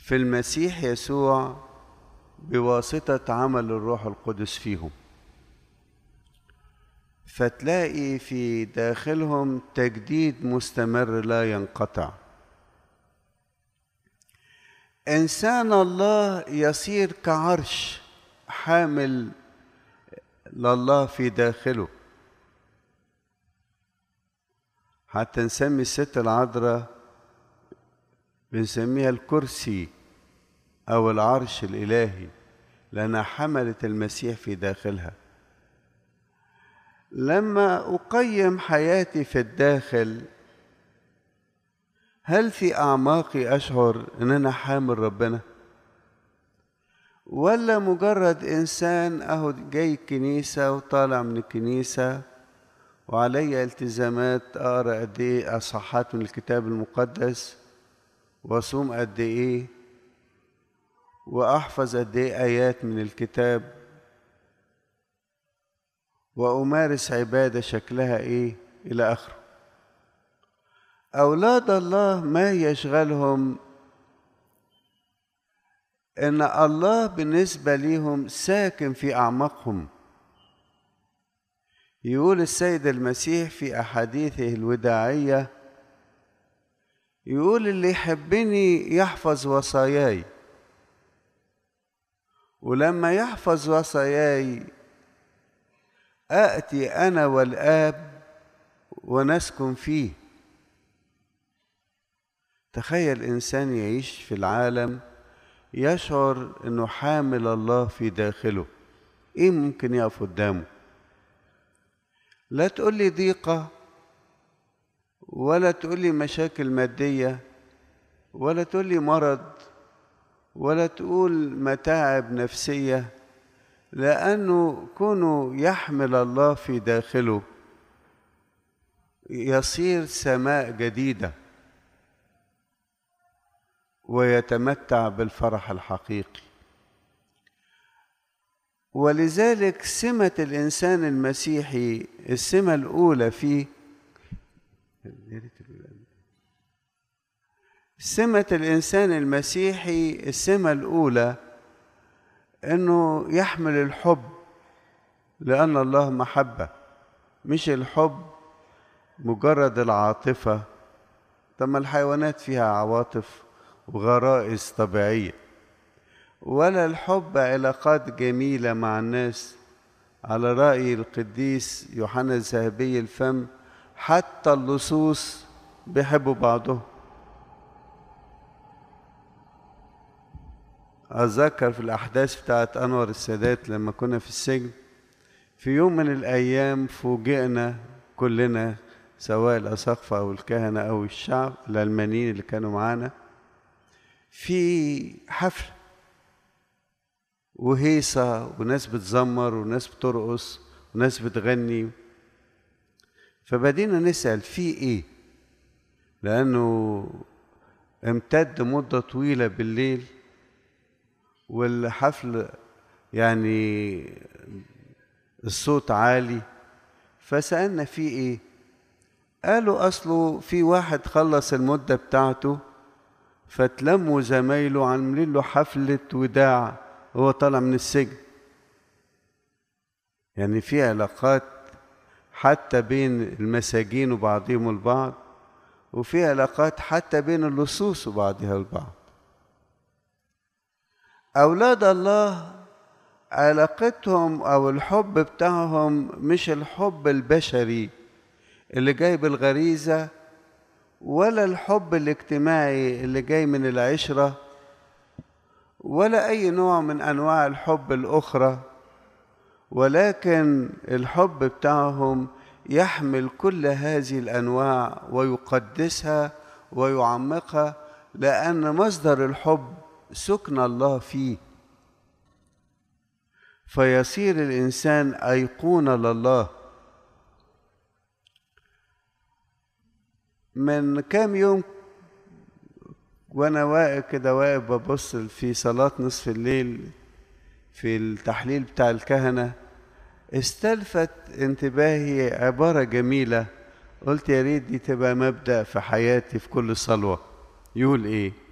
في المسيح يسوع بواسطة عمل الروح القدس فيهم فتلاقي في داخلهم تجديد مستمر لا ينقطع انسان الله يصير كعرش حامل لله في داخله حتى نسمي الست العذراء بنسميها الكرسي او العرش الالهي لانها حملت المسيح في داخلها لما اقيم حياتي في الداخل هل في اعماقي اشعر ان انا حامل ربنا ولا مجرد انسان اهو جاي الكنيسه وطالع من الكنيسه وعلي التزامات اقرا قد ايه اصحات من الكتاب المقدس واصوم قد ايه واحفظ قد ايه ايات من الكتاب وامارس عباده شكلها ايه الى اخره اولاد الله ما يشغلهم ان الله بالنسبه ليهم ساكن في اعماقهم يقول السيد المسيح في احاديثه الوداعيه يقول اللي يحبني يحفظ وصاياي ولما يحفظ وصاياي اتي انا والاب ونسكن فيه تخيل انسان يعيش في العالم يشعر انه حامل الله في داخله ايه ممكن يقف قدامه لا تقول لي ضيقه ولا تقول لي مشاكل ماديه ولا تقول لي مرض ولا تقول متاعب نفسيه لانه كونه يحمل الله في داخله يصير سماء جديده ويتمتع بالفرح الحقيقي ولذلك سمة الإنسان المسيحي السمة الأولى فيه سمة الإنسان المسيحي السمة الأولى إنه يحمل الحب لأن الله محبة مش الحب مجرد العاطفة طب الحيوانات فيها عواطف وغرائز طبيعية ولا الحب علاقات جميلة مع الناس على رأي القديس يوحنا الذهبي الفم حتى اللصوص بيحبوا بعضهم أتذكر في الأحداث بتاعت أنور السادات لما كنا في السجن في يوم من الأيام فوجئنا كلنا سواء الأساقفة أو الكهنة أو الشعب العلمانيين اللي كانوا معانا في حفل وهيصة وناس بتزمر وناس بترقص وناس بتغني فبدينا نسأل في ايه لأنه امتد مدة طويلة بالليل والحفل يعني الصوت عالي فسألنا في ايه قالوا أصله في واحد خلص المدة بتاعته فتلموا زمايله عاملين له حفلة وداع وهو طالع من السجن يعني في علاقات حتى بين المساجين وبعضهم البعض وفي علاقات حتى بين اللصوص وبعضها البعض أولاد الله علاقتهم أو الحب بتاعهم مش الحب البشري اللي جاي بالغريزة ولا الحب الاجتماعي اللي جاي من العشرة ولا أي نوع من أنواع الحب الأخرى ولكن الحب بتاعهم يحمل كل هذه الأنواع ويقدسها ويعمقها لأن مصدر الحب سكن الله فيه فيصير الإنسان أيقونة لله من كام يوم وانا واقف كده واقف ببص في صلاة نصف الليل في التحليل بتاع الكهنة استلفت انتباهي عبارة جميلة قلت يا ريت دي تبقى مبدأ في حياتي في كل صلوة يقول ايه